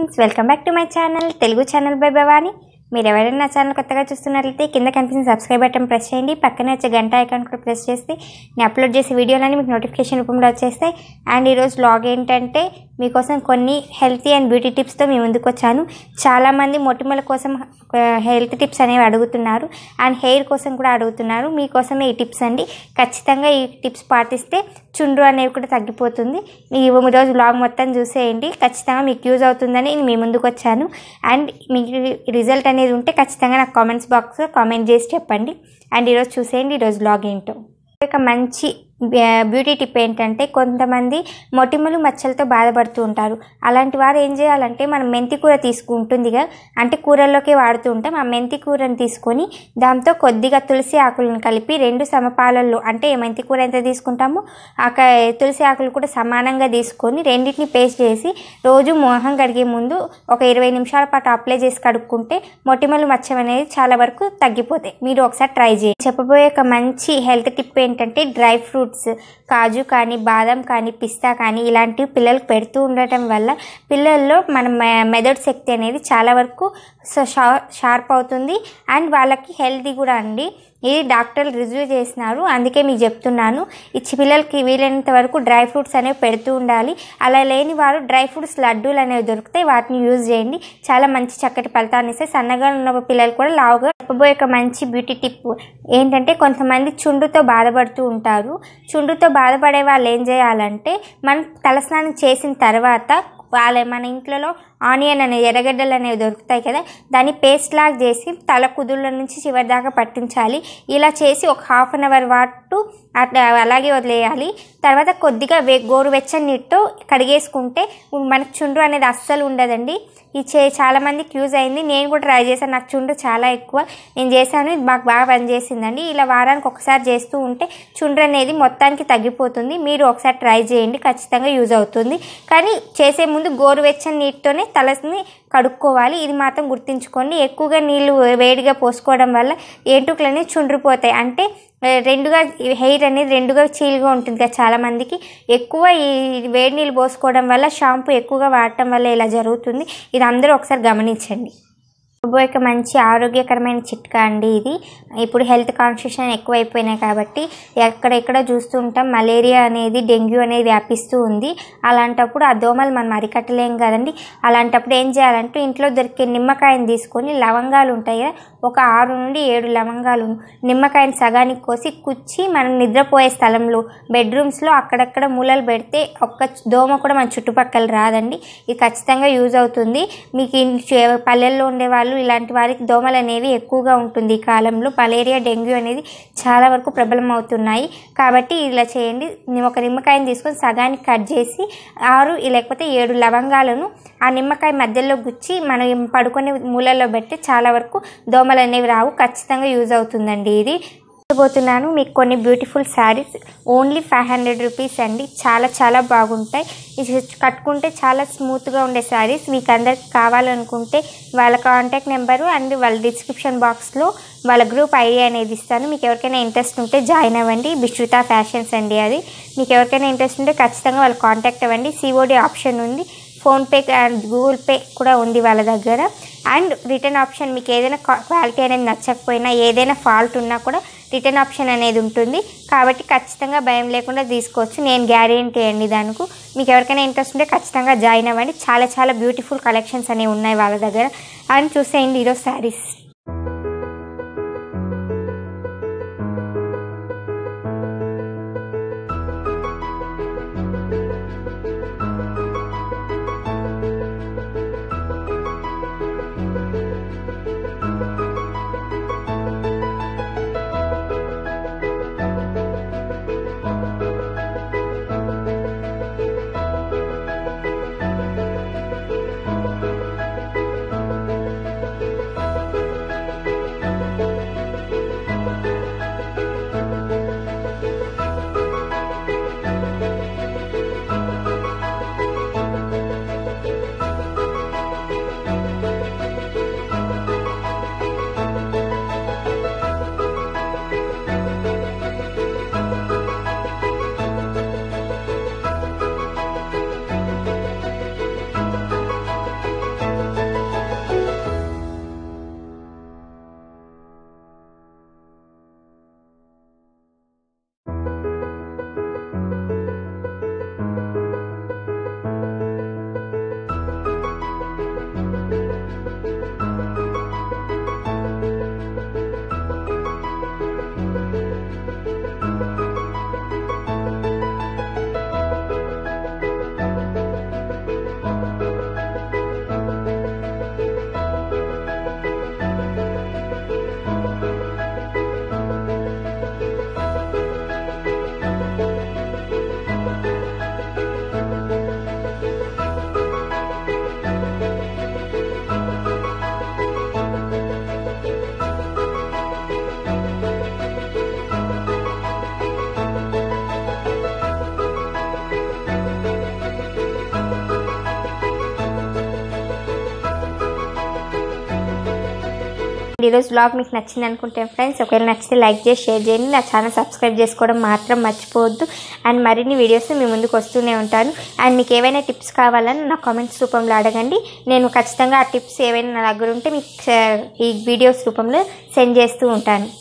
friends welcome back to my channel Telugu channel by Bhavani మీరు ఎవరైనా నా ఛానల్ కొత్తగా చూస్తున్నట్లయితే కింద కనిపించిన సబ్స్క్రైబ్ బటన్ ప్రెస్ చేయండి పక్కనే వచ్చే గంట ఐకాన్ కూడా ప్రెస్ చేస్తే నేను అప్లోడ్ చేసే వీడియోలన్నీ మీకు నోటిఫికేషన్ రూపంలో వచ్చేస్తాయి అండ్ ఈరోజు లాగ్ ఏంటంటే మీకోసం కొన్ని హెల్తీ అండ్ బ్యూటీ టిప్స్తో మీ ముందుకు వచ్చాను చాలామంది మొటిమల కోసం హెల్త్ టిప్స్ అనేవి అడుగుతున్నారు అండ్ హెయిర్ కోసం కూడా అడుగుతున్నారు మీకోసమే ఈ టిప్స్ అండి ఖచ్చితంగా ఈ టిప్స్ పాటిస్తే చుండ్రు అనేవి కూడా తగ్గిపోతుంది ఈ రోజు బ్లాగ్ మొత్తం చూసేయండి ఖచ్చితంగా మీకు యూజ్ అవుతుందని నేను మీ ముందుకు వచ్చాను అండ్ మీకు రిజల్ట్ అనేది ఉంటే ఖచ్చితంగా నాకు కామెంట్స్ బాక్స్లో కామెంట్ చేసి చెప్పండి అండ్ ఈరోజు చూసేయండి ఈరోజు బ్లాగ్ ఏంటో ఒక మంచి బ్యా- బ్యూటీ టిప్ ఏంటంటే కొంతమంది మొటిమలు మచ్చలతో బాధపడుతూ ఉంటారు అలాంటి వారు ఏం చేయాలంటే మనం మెంతి కూర తీసుకుంటుందిగా అంటే కూరల్లోకి వాడుతూ ఉంటాం ఆ మెంతి కూరని తీసుకొని దాంతో కొద్దిగా తులసి ఆకులను కలిపి రెండు సమపాలల్లో అంటే మెంతి కూర ఎంత తీసుకుంటామో ఆ క- తులసి ఆకులు కూడా సమానంగా తీసుకొని రెండింటిని పేస్ట్ చేసి రోజు మొహం కడిగే ముందు ఒక ఇరవై నిమిషాల పాటు అప్లై చేసి కడుక్కుంటే మొటిమలు మచ్చం అనేది చాలా వరకు తగ్గిపోతాయి మీరు ఒకసారి ట్రై చేయండి చెప్పబోయే ఒక మంచి హెల్త్ టిప్ ఏంటంటే డ్రై ఫ్రూట్స్ కాజు కానీ బాదం కానీ పిస్తా కానీ ఇలాంటివి పిల్లలకు పెడుతూ ఉండటం వల్ల పిల్లల్లో మన మె- మెదడు శక్తి అనేది చాలా వరకు సో షా- షార్ప్ అవుతుంది అండ్ వాళ్ళకి హెల్తీ కూడా అండి ఇది డాక్టర్లు రివ్యూ చేసినారు అందుకే మీకు చెప్తున్నాను ఇచ్చి పిల్లలకి వీలైనంత వరకు డ్రై ఫ్రూట్స్ అనేవి పెడుతూ ఉండాలి అలా లేని వారు డ్రై ఫ్రూట్స్ లడ్డూలు అనేవి దొరుకుతాయి వాటిని యూజ్ చేయండి చాలా మంచి చక్కటి ఫలితాన్ని ఇస్తాయి సన్నగా ఉన్న పిల్లలు కూడా లావుగా చెప్పబోయే ఒక మంచి బ్యూటీ టిప్ ఏంటంటే కొంతమంది చుండుతో బాధపడుతూ ఉంటారు చుండుతో బాధపడే వాళ్ళు ఏం చేయాలంటే మనం తలస్నానం చేసిన తర్వాత వాళ్ళ మన ఇంట్లో ఆనియన్ అనే ఎర్రగడ్డలు అనేవి దొరుకుతాయి కదా దాన్ని పేస్ట్ లాగా చేసి తల కుదుళ్ళ నుంచి చివరి దాకా పట్టించాలి ఇలా చేసి ఒక హాఫ్ అన్ అవర్ పాటు అట్లా అలాగే వదిలేయాలి తర్వాత కొద్దిగా వే గోరువెచ్చని నీటితో కడిగేసుకుంటే మనకు చుండ్రు అనేది అస్సలు ఉండదండి ఇది చే చాలా మందికి యూజ్ అయింది నేను కూడా ట్రై చేశాను నాకు చుండ్రు చాలా ఎక్కువ నేను చేశాను ఇది మాకు బాగా పనిచేసిందండి ఇలా వారానికి ఒకసారి చేస్తూ ఉంటే చుండ్రు అనేది మొత్తానికి తగ్గిపోతుంది మీరు ఒకసారి ట్రై చేయండి ఖచ్చితంగా యూజ్ అవుతుంది కానీ చేసే ముందు గోరువెచ్చని నీటితోనే తలని కడుక్కోవాలి ఇది మాత్రం గుర్తుంచుకోండి ఎక్కువగా నీళ్ళు వేడిగా పోసుకోవడం వల్ల ఏంటుకలు అనేవి చుండ్రిపోతాయి అంటే ఆ, రెండుగా హెయిర్ అనేది రెండుగా చీలుగా ఉంటుంది కదా చాలామందికి ఎక్కువ ఈ వేడి నీళ్ళు పోసుకోవడం వల్ల షాంపూ ఎక్కువగా వాడటం వల్ల ఇలా జరుగుతుంది ఇది అందరూ ఒకసారి గమనించండి ఒక మంచి ఆరోగ్యకరమైన చిట్కా అండి ఇది ఇప్పుడు హెల్త్ కాన్షియషన్ ఎక్కువైపోయినాయి కాబట్టి ఎక్కడెక్కడ చూస్తూ ఉంటాం మలేరియా అనేది డెంగ్యూ అనేది వ్యాపిస్తూ ఉంది అలాంటప్పుడు ఆ దోమలు మనం అరికట్టలేం కదండి అలాంటప్పుడు ఏం చేయాలంటే ఇంట్లో దొరికే నిమ్మకాయని తీసుకొని లవంగాలు ఉంటాయి కదా ఒక ఆరు నుండి ఏడు లవంగాలు నిమ్మకాయని సగానికి కోసి కుచ్చి మనం నిద్రపోయే స్థలంలో బెడ్రూమ్స్లో అక్కడక్కడ మూలలు పెడితే ఒక్క దోమ కూడా మన చుట్టుపక్కల రాదండి ఇది ఖచ్చితంగా యూజ్ అవుతుంది మీకు ఇంటి పల్లెల్లో ఉండే వాళ్ళు ఇలాంటి వారికి దోమలు అనేవి ఎక్కువగా ఉంటుంది ఈ కాలంలో మలేరియా డెంగ్యూ అనేది చాలా వరకు ప్రబలం అవుతున్నాయి కాబట్టి ఇలా చేయండి ని- ఒక నిమ్మకాయని తీసుకొని సగానికి కట్ చేసి ఆరు లేకపోతే ఏడు లవంగాలను ఆ నిమ్మకాయ మధ్యలో గుచ్చి మనం పడుకునే మూలలో పెడితే చాలా వరకు దోమలు అనేవి రావు ఖచ్చితంగా యూజ్ అవుతుందండి ఇది పోతున్నాను మీకు కొన్ని beautiful saris only five hundred rupees అండి చాలా చాలా బాగుంటాయి ఇది కట్టుకుంటే చాలా స్మూత్గా ఉండే శారీస్ మీకు అందరికి కావాలనుకుంటే వాళ్ళ కాంటాక్ట్ నెంబరు అండ్ వాళ్ళ డిస్క్రిప్షన్ బాక్స్లో వాళ్ళ గ్రూప్ ఐడి అనేది ఇస్తాను మీకు ఎవరికైనా ఇంట్రెస్ట్ ఉంటే జాయిన్ అవ్వండి బిశ్రుత ఫ్యాషన్స్ అండి అది మీకు ఎవరికైనా ఇంట్రెస్ట్ ఉంటే ఖచ్చితంగా వాళ్ళు కాంటాక్ట్ అవ్వండి సిఓడి ఆప్షన్ ఉంది ఫోన్పే అండ్ గూగుల్ పే కూడా ఉంది వాళ్ళ దగ్గర అండ్ రిటర్న్ ఆప్షన్ మీకు ఏదైనా క్వాలిటీ అనేది నచ్చకపోయినా ఏదైనా ఫాల్ట్ ఉన్నా కూడా రిటర్న్ ఆప్షన్ అనేది ఉంటుంది కాబట్టి ఖచ్చితంగా భయం లేకుండా తీసుకోవచ్చు నేను గ్యారెంటీ అండి దానికి మీకు ఎవరికైనా ఇంట్రెస్ట్ ఉంటే ఖచ్చితంగా జాయిన్ అవ్వండి చాలా చాలా బ్యూటిఫుల్ కలెక్షన్స్ అనేవి ఉన్నాయి వాళ్ళ దగ్గర అండ్ చూసేయండి ఈరోజు శారీస్ ఈరోజు బ్లాగ్ మీకు నచ్చింది అనుకుంటే ఫ్రెండ్స్ ఒకవేళ నచ్చితే లైక్ చేసి షేర్ చేయండి నా ఛానల్ సబ్స్క్రైబ్ చేసుకోవడం మాత్రం మర్చిపోవద్దు అండ్ మరిన్ని వీడియోస్ మీ ముందుకు వస్తూనే ఉంటాను అండ్ మీకు ఏవైనా టిప్స్ కావాలని నా కామెంట్స్ రూపంలో అడగండి నేను ఖచ్చితంగా ఆ టిప్స్ ఏవైనా నా దగ్గర ఉంటే మీకు ఈ వీడియోస్ రూపంలో సెండ్ చేస్తూ ఉంటాను